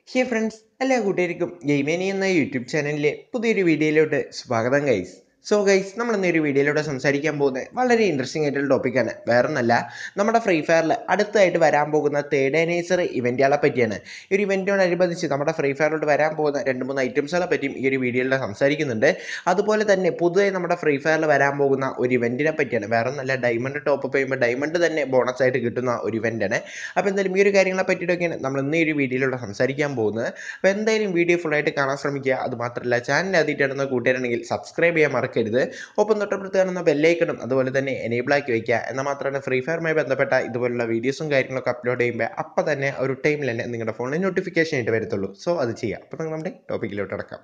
ഹേ friends എല്ലാ കൂട്ടുകാർക്കും ഗെയിമേനി എന്ന യൂട്യൂബ് ചാനലിലെ പുതിയൊരു വീഡിയോയിലോട്ട് സ്വാഗതം ഗൈസ് സോ ഗൈസ് നമ്മൾ ഇന്നൊരു വീഡിയോയിലൂടെ സംസാരിക്കാൻ പോകുന്നത് വളരെ ഇൻട്രസ്റ്റിംഗ് ആയിട്ടുള്ള ടോപ്പിക്കാണ് വേറെ ഒന്നല്ല നമ്മുടെ ഫ്രീ ഫയറിൽ അടുത്തായിട്ട് വരാൻ പോകുന്ന തേർഡ് ആനിവേഴ്സറി ഇവൻറ്റുകളെ പറ്റിയാണ് ഈ ഒരു ഇവൻറ്റിനോടനുബന്ധിച്ച് നമ്മുടെ ഫ്രീ ഫയറിലോട്ട് വരാൻ പോകുന്ന രണ്ട് മൂന്ന് ഐറ്റംസുകളെ പറ്റിയും ഈ ഒരു വീഡിയോയിൽ സംസാരിക്കുന്നുണ്ട് അതുപോലെ തന്നെ പുതുതായി നമ്മുടെ ഫ്രീ ഫയറിൽ വരാൻ പോകുന്ന ഒരു ഇവൻറ്റിനെ പറ്റിയാണ് വേറെ ഒന്നല്ല ഡയമണ്ട് ടോപ്പ് ചെയ്യുമ്പോൾ ഡയമണ്ട് തന്നെ ബോണസ് ആയിട്ട് കിട്ടുന്ന ഒരു ഇവൻ്റാണ് അപ്പോൾ എന്തായാലും ഈ ഒരു കാര്യങ്ങളെ പറ്റിയിട്ടൊക്കെയാണ് നമ്മൾ ഇന്ന് ഈ ഒരു വീഡിയോയിലൂടെ സംസാരിക്കാൻ പോകുന്നത് അപ്പോൾ എന്തായാലും വീഡിയോ ഫുള്ളായിട്ട് കാണാൻ ശ്രമിക്കുക അതുമാത്രമല്ല ചാനൽ ആദ്യമായിട്ടാണെന്ന് കൂട്ടുകാരാണെങ്കിൽ സബ്സ്ക്രൈബ് ചെയ്യാൻ മറക്കരുത് ഒപ്പം തൊട്ടപ്പുറത്ത് കാണുന്ന ബെല്ലൈക്കണും അതുപോലെ തന്നെ എനേബിൾ ആക്കി വയ്ക്കുക എന്നാൽ മാത്രമാണ് ഫ്രീ ഫയറുമായി ബന്ധപ്പെട്ട ഇതുപോലുള്ള വീഡിയോസും കാര്യങ്ങളൊക്കെ അപ്ലോഡ് ചെയ്യുമ്പോൾ അപ്പോൾ തന്നെ ഒരു ടൈമിൽ തന്നെ നിങ്ങളുടെ ഫോണിൽ നോട്ടിഫിക്കേഷൻ ആയിട്ട് വരത്തുള്ളൂ സോ അത് ചെയ്യുക അപ്പോൾ നമുക്ക് നമ്മുടെ ടോപ്പിക്കിലോട്ട് അടക്കാം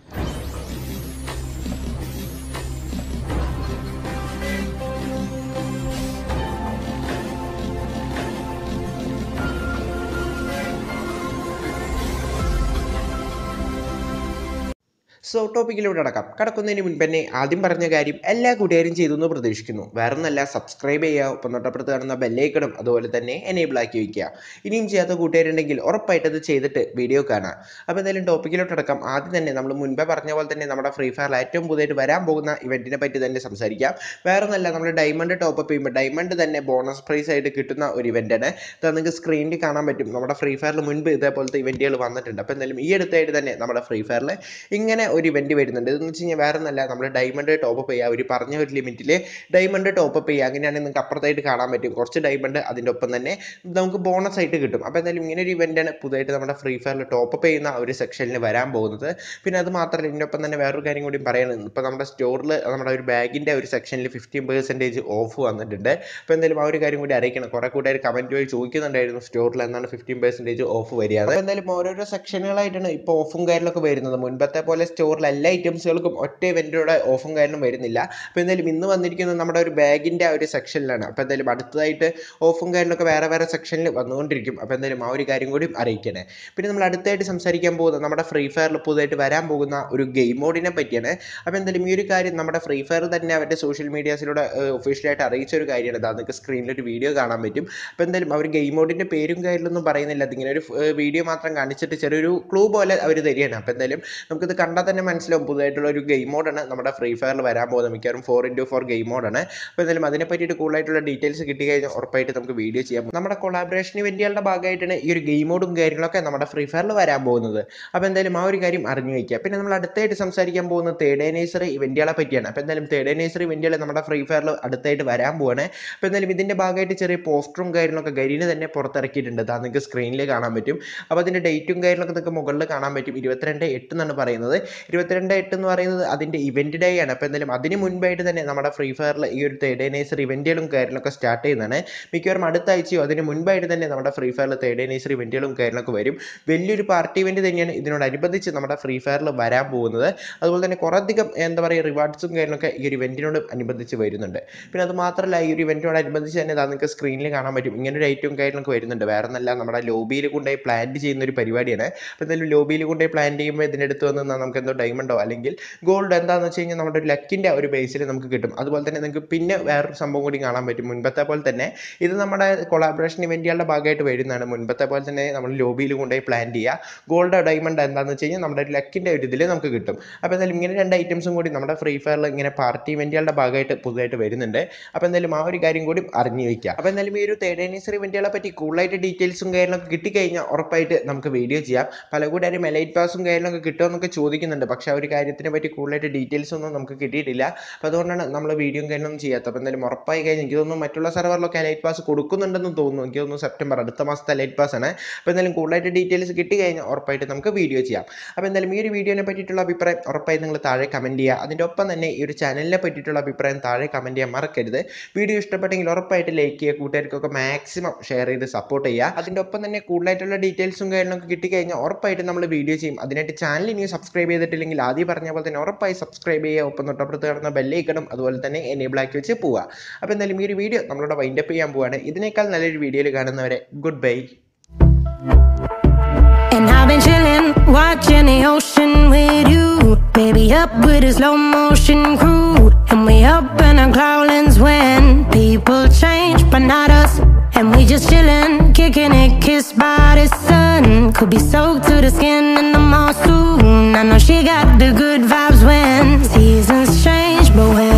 സോ ടോപ്പിക്കിലൂടെ അടക്കാം കടക്കുന്നതിന് മുൻപ് തന്നെ ആദ്യം പറഞ്ഞ കാര്യം എല്ലാ കൂട്ടുകാരും ചെയ്തു എന്ന് പ്രതീക്ഷിക്കുന്നു വേറെ ഒന്നല്ല സബ്സ്ക്രൈബ് ചെയ്യുക ഒപ്പം തൊട്ടപ്പുറത്ത് കാണുന്ന ബെല്ലൈക്കണും അതുപോലെ തന്നെ എനേബിൾ ആക്കി വയ്ക്കുക ഇനിയും ചെയ്യാത്ത കൂട്ടുകാരുണ്ടെങ്കിൽ ഉറപ്പായിട്ട് അത് ചെയ്തിട്ട് വീഡിയോ കാണാം അപ്പോൾ എന്തായാലും ടോപ്പിക്കിലോട്ട് അടക്കാം ആദ്യം തന്നെ നമ്മൾ മുൻപേ പറഞ്ഞ പോലെ തന്നെ നമ്മുടെ ഫ്രീ ഫയറിൽ ഏറ്റവും പുതിയതായിട്ട് വരാൻ പോകുന്ന ഇവൻറ്റിനെ പറ്റി തന്നെ സംസാരിക്കാം വേറെ ഒന്നല്ല നമ്മൾ ഡയമണ്ട് ടോപ്പ് അപ്പ് ചെയ്യുമ്പോൾ ഡയമണ്ട് തന്നെ ബോണസ് പ്രൈസ് ആയിട്ട് കിട്ടുന്ന ഒരു ഇവൻ്റാണ് ഇത് നിങ്ങൾക്ക് സ്ക്രീനിൽ കാണാൻ പറ്റും നമ്മുടെ ഫ്രീ ഫയറിൽ മുൻപ് ഇതേപോലത്തെ ഇവൻറ്റുകൾ വന്നിട്ടുണ്ട് അപ്പോൾ എന്തായാലും ഈ അടുത്തായിട്ട് തന്നെ നമ്മുടെ ഫ്രീ ഫയറിൽ ഇങ്ങനെ ഒരു ഇവൻറ്റ് വരുന്നുണ്ട് ഇതെന്ന് വെച്ച് കഴിഞ്ഞാൽ വേറെ ഒന്നല്ല നമ്മൾ ഡയമണ്ട് ടോപ്പ് അപ്പ് ചെയ്യുക ഒരു പറഞ്ഞ ഒരു ലിമിറ്റിൽ ഡയമണ്ട് ടോപ്പ് അപ്പ് ചെയ്യുക അങ്ങനെയാണെങ്കിൽ നിങ്ങൾക്ക് അപ്പുറത്തായിട്ട് കാണാൻ പറ്റും കുറച്ച് ഡയമണ്ട് അതിൻ്റെ ഒപ്പം തന്നെ നമുക്ക് ബോണസ് ആയിട്ട് കിട്ടും അപ്പോൾ എന്തായാലും ഇങ്ങനെ ഒരു ഇവൻ്റാണ് പുതുതായിട്ട് നമ്മുടെ ഫ്രീ ഫയറിൽ ടോപ്പ് അപ്പ് ചെയ്യുന്ന ഒരു സെക്ഷനിൽ വരാൻ പോകുന്നത് പിന്നെ അത് മാത്രമല്ല ഇതിൻ്റെ ഒപ്പം തന്നെ വേറൊരു കാര്യം കൂടി പറയുന്നത് ഇപ്പോൾ നമ്മുടെ സ്റ്റോറിൽ നമ്മുടെ ഒരു ബാഗിൻ്റെ ഒരു സെക്ഷനിൽ ഫിഫ്റ്റീൻ പെർസെൻറ്റേജ് ഓഫ് വന്നിട്ടുണ്ട് അപ്പോൾ എന്തായാലും ആ ഒരു കാര്യം കൂടി അറിയിക്കണം കുറേ കൂട്ടുകാർ കമൻറ്റ് വഴി ചോദിക്കുന്നുണ്ടായിരുന്നു സ്റ്റോറിൽ എന്താണ് ഫിഫ്റ്റീൻ പെർസെൻറ്റേജ് ഓഫ് വരിക അപ്പോൾ എന്തായാലും ഓരോരോ സെക്ഷനുകളായിട്ടാണ് ഇപ്പോൾ ഓഫും കാര്യങ്ങളൊക്കെ വരുന്നത് മുൻപത്തെ പോലെ സ്റ്റോറിൽ എല്ലാ ഐറ്റംസുകൾക്കും ഒറ്റ ഇവൻറ്റിലൂടെ ഓഫും കാര്യങ്ങളും വരുന്നില്ല അപ്പോൾ എന്തായാലും ഇന്ന് വന്നിരിക്കുന്നത് നമ്മുടെ ഒരു ബാഗിൻ്റെ ആ ഒരു സെക്ഷനിലാണ് അപ്പോൾ എന്തായാലും അടുത്തതായിട്ട് ഓഫും കാര്യങ്ങളൊക്കെ വേറെ വേറെ സെക്ഷനിൽ വന്നുകൊണ്ടിരിക്കും അപ്പോൾ എന്തായാലും ആ ഒരു കാര്യം കൂടി അറിയിക്കണേ പിന്നെ നമ്മൾ അടുത്തായിട്ട് സംസാരിക്കാൻ പോകുന്നത് നമ്മുടെ ഫ്രീ ഫയറിൽ പുതുതായിട്ട് വരാൻ പോകുന്ന ഒരു ഗെയിം മോഡിനെ പറ്റിയാണ് അപ്പോൾ എന്തായാലും ഈ ഒരു കാര്യം നമ്മുടെ ഫ്രീ ഫയർ തന്നെ അവരുടെ സോഷ്യൽ മീഡിയാസിലൂടെ ഒഫീഷ്യലായിട്ട് അറിയിച്ച ഒരു കാര്യമാണ് അത് നിങ്ങൾക്ക് സ്ക്രീനിൽ ഒരു വീഡിയോ കാണാൻ പറ്റും അപ്പോൾ എന്തായാലും അവർ ഗെയിം മോഡിൻ്റെ പേരും കാര്യങ്ങളൊന്നും പറയുന്നില്ല അതിങ്ങനെ ഒരു വീഡിയോ മാത്രം കാണിച്ചിട്ട് ചെറിയൊരു ക്ലൂ പോലെ അവർ തരികയാണ് അപ്പോൾ എന്തായാലും നമുക്കിത് കണ്ടാൽ തന്നെ മനസ്സിലാവും പുതുതായിട്ടുള്ള ഒരു ഗെയിം മോഡാണ് നമ്മുടെ ഫ്രീ ഫയറിൽ വരാൻ പോകുന്നത് മിക്കവാറും ഫോർ ഇൻറ്റു ഫോർ ഗെയിം മോഡാണ് അപ്പോൾ എന്തായാലും അതിനെ പറ്റിയിട്ട് കൂടുതലായിട്ടുള്ള ഡീറ്റെയിൽസ് കിട്ടി കഴിഞ്ഞാൽ ഉറപ്പായിട്ട് നമുക്ക് വീഡിയോ ചെയ്യാം നമ്മുടെ കൊളാബറേഷൻ ഇവൻറ്റുകളുടെ ഭാഗമായിട്ടാണ് ഈ ഒരു ഗെയിം മോഡും കാര്യങ്ങളൊക്കെ നമ്മുടെ ഫ്രീ ഫയറിൽ വരാൻ പോകുന്നത് അപ്പോൾ എന്തായാലും ആ ഒരു കാര്യം അറിഞ്ഞു വയ്ക്കുക പിന്നെ നമ്മൾ അടുത്തായിട്ട് സംസാരിക്കാൻ പോകുന്നത് തേർഡ് ആനിവേഴ്സറി ഇവൻറ്റുകളെ പറ്റിയാണ് അപ്പോൾ എന്തായാലും തേർഡ് ആനിവേഴ്സറി ഇവൻറ്റുകൾ നമ്മുടെ ഫ്രീ ഫയറിൽ അടുത്തായിട്ട് വരാൻ പോവാണ് അപ്പോൾ എന്തായാലും ഇതിൻ്റെ ഭാഗമായിട്ട് ചെറിയ പോസ്റ്ററും കാര്യങ്ങളൊക്കെ ഗരീന് തന്നെ പുറത്തിറക്കിയിട്ടുണ്ട് അത് നിങ്ങൾക്ക് സ്ക്രീനിൽ കാണാൻ പറ്റും അപ്പോൾ അതിൻ്റെ ഡേറ്റും കാര്യങ്ങളൊക്കെ നിങ്ങൾക്ക് മുകളിൽ കാണാൻ പറ്റും ഇരുപത്തിരണ്ട് എട്ട് എന്നാണ് പറയുന്നത് ഇരുപത്തിരണ്ട് എട്ട് എന്ന് പറയുന്നത് അതിൻ്റെ ഇവൻറ്റ് ഡേ ആണ് അപ്പോൾ എന്തായാലും അതിന് മുൻപായിട്ട് തന്നെ നമ്മുടെ ഫ്രീ ഫയറിൽ ഈ ഒരു തേർഡ് ആനിവേഴ്സറി ഇവൻറ്റുകളും കാര്യങ്ങളൊക്കെ സ്റ്റാർട്ട് ചെയ്യുന്നതാണ് മിക്കവാറും അടുത്ത ആഴ്ചയോ അതിന് മുൻപായിട്ട് തന്നെ നമ്മുടെ ഫ്രീ ഫയറിൽ തേർഡ് ആനിവേഴ്സറി ഇവൻറ്റുകളും കാര്യങ്ങളൊക്കെ വരും വലിയൊരു പാർട്ടി ഇവൻറ്റ് തന്നെയാണ് ഇതിനോടനുബന്ധിച്ച് നമ്മുടെ ഫ്രീ ഫയറിൽ വരാൻ പോകുന്നത് അതുപോലെ തന്നെ കുറേയധികം എന്താ പറയുക റിവാർഡ്സും കാര്യങ്ങളൊക്കെ ഈ ഒരു ഇവൻറ്റിനോട് അനുബന്ധിച്ച് വരുന്നുണ്ട് പിന്നെ അത് മാത്രമല്ല ഈ ഒരു ഇവൻറ്റിനോടനുബന്ധിച്ച് തന്നെ നിങ്ങൾക്ക് സ്ക്രീനിൽ കാണാൻ പറ്റും ഇങ്ങനെ ഒരു ഐറ്റവും കാര്യങ്ങളൊക്കെ വരുന്നുണ്ട് വേറെ ഒന്നല്ല നമ്മുടെ ലോബിയിൽ കൊണ്ടുപോയി പ്ലാൻ ചെയ്യുന്ന ഒരു പരിപാടിയാണ് അപ്പോൾ എന്തായാലും ലോബിയിൽ കൊണ്ടുപോയി പ്ലാൻ ചെയ്യുമ്പോൾ ഇതിൻ്റെ അടുത്ത് വന്ന് നമുക്ക് എന്തോ ഡയമണ്ടോ അല്ലെങ്കിൽ ഗോൾഡ് എന്താണെന്ന് വെച്ച് കഴിഞ്ഞാൽ നമ്മുടെ ഒരു ലക്കിൻ്റെ ഒരു ബേസിൽ നമുക്ക് കിട്ടും അതുപോലെ തന്നെ നിങ്ങൾക്ക് പിന്നെ വേറൊരു സംഭവം കൂടി കാണാൻ പറ്റും മുൻപത്തെ പോലെ തന്നെ ഇത് നമ്മുടെ കൊളാബറേഷൻ ഇവൻറ്റുകളുടെ ഭാഗമായിട്ട് വരുന്നതാണ് മുൻപത്തെ പോലെ തന്നെ നമ്മൾ ലോബിയിൽ കൊണ്ടുപോയി പ്ലാൻ ചെയ്യുക ഗോൾഡ് ഡയമണ്ട് എന്താണെന്ന് വെച്ച് കഴിഞ്ഞാൽ നമ്മുടെ ഒരു ലക്കിൻ്റെ ഒരു ഇതിൽ നമുക്ക് കിട്ടും അപ്പോൾ എന്തായാലും ഇങ്ങനെ രണ്ട് ഐറ്റംസും കൂടി നമ്മുടെ ഫ്രീ ഫയറിൽ ഇങ്ങനെ പാർട്ടി ഇവൻറ്റുകളുടെ ഭാഗമായിട്ട് പുതുതായിട്ട് വരുന്നുണ്ട് അപ്പോൾ എന്തായാലും ആ ഒരു കാര്യം കൂടി അറിഞ്ഞു വയ്ക്കുക അപ്പോൾ എന്തായാലും ഈ ഒരു തേർഡ് ആനിവേഴ്സറി ഇവൻറ്റുകളെ പറ്റി കൂടുതലായിട്ട് ഡീറ്റെയിൽസും കാര്യങ്ങളൊക്കെ കിട്ടിക്കഴിഞ്ഞാൽ ഉറപ്പായിട്ട് നമുക്ക് വീഡിയോ ചെയ്യാം പല കൂട്ടുകാരും മെലൈറ്റ് പാസും കാര്യങ്ങളൊക്കെ കിട്ടുമെന്നൊക്കെ ചോദിക്കുന്നുണ്ട് പക്ഷേ ആ ഒരു കാര്യത്തിനെ പറ്റി കൂടുതലായിട്ട് ഡീറ്റെയിൽസ് ഒന്നും നമുക്ക് കിട്ടിയിട്ടില്ല അപ്പോൾ അതുകൊണ്ടാണ് നമ്മൾ വീഡിയോയും കാര്യങ്ങളൊന്നും ചെയ്യാത്തത് അപ്പോൾ എന്തായാലും ഉറപ്പായി കഴിഞ്ഞ് എനിക്ക് തോന്നുന്നു മറ്റുള്ള സെർവറിലൊക്കെ ലൈറ്റ് പാസ് കൊടുക്കുന്നുണ്ടെന്ന് തോന്നുന്നു എനിക്ക് തോന്നുന്നു സെപ്റ്റംബർ അടുത്ത മാസത്തെ ലൈറ്റ് പാസ് ആണ് അപ്പോൾ എന്തായാലും കൂടുതലായിട്ട് ഡീറ്റെയിൽസ് കിട്ടി കഴിഞ്ഞാൽ ഉറപ്പായിട്ട് നമുക്ക് വീഡിയോ ചെയ്യാം അപ്പോൾ എന്തായാലും ഈ ഒരു വീഡിയോനെ പറ്റിയിട്ടുള്ള അഭിപ്രായം ഉറപ്പായി നിങ്ങൾ താഴെ കമൻറ്റ് ചെയ്യുക അതിൻ്റെ ഒപ്പം തന്നെ ഈ ഒരു ചാനലിനെ പറ്റിയിട്ടുള്ള അഭിപ്രായം താഴെ കമൻറ്റ് ചെയ്യാൻ മറക്കരുത് വീഡിയോ ഇഷ്ടപ്പെട്ടെങ്കിൽ ഉറപ്പായിട്ട് ലൈക്ക് ചെയ്യുക കൂട്ടുകാർക്കൊക്കെ മാക്സിമം ഷെയർ ചെയ്ത് സപ്പോർട്ട് ചെയ്യുക അതിൻ്റെ ഒപ്പം തന്നെ കൂടുതലായിട്ടുള്ള ഡീറ്റെയിൽസും കാര്യങ്ങളൊക്കെ കിട്ടിക്കഴിഞ്ഞാൽ ഉറപ്പായിട്ട് നമ്മൾ വീഡിയോ ചെയ്യും അതിനായിട്ട് ചാനൽ ഇനി സബ്സ്ക്രൈബ് ചെയ്തിട്ടില്ലെങ്കിൽ ആദ്യം പറഞ്ഞ പോലെ തന്നെ ഉറപ്പായി സബ്സ്ക്രൈബ് ചെയ്യുക ഒപ്പം തൊട്ടപ്പുറത്ത് കിടന്ന ബെല്ലൈക്കണം അതുപോലെ തന്നെ എനേബിൾ ആക്കി വെച്ച് പോവുക അപ്പോൾ എന്തായാലും ഈ ഒരു വീഡിയോ നമ്മളിവിടെ വൈൻഡപ്പ് ചെയ്യാൻ പോവുകയാണ് ഇതിനേക്കാൾ നല്ലൊരു വീഡിയോയിൽ കാണുന്നവരെ good bye And I've been chillin', watching the ocean with you. Baby, up with a slow motion crew. And we up in our clouds when people change, but not us. And we just chillin', kicking it, kissed by the sun. Could be soaked to the skin in the mall soon. I know she got the good vibes when seasons change, but when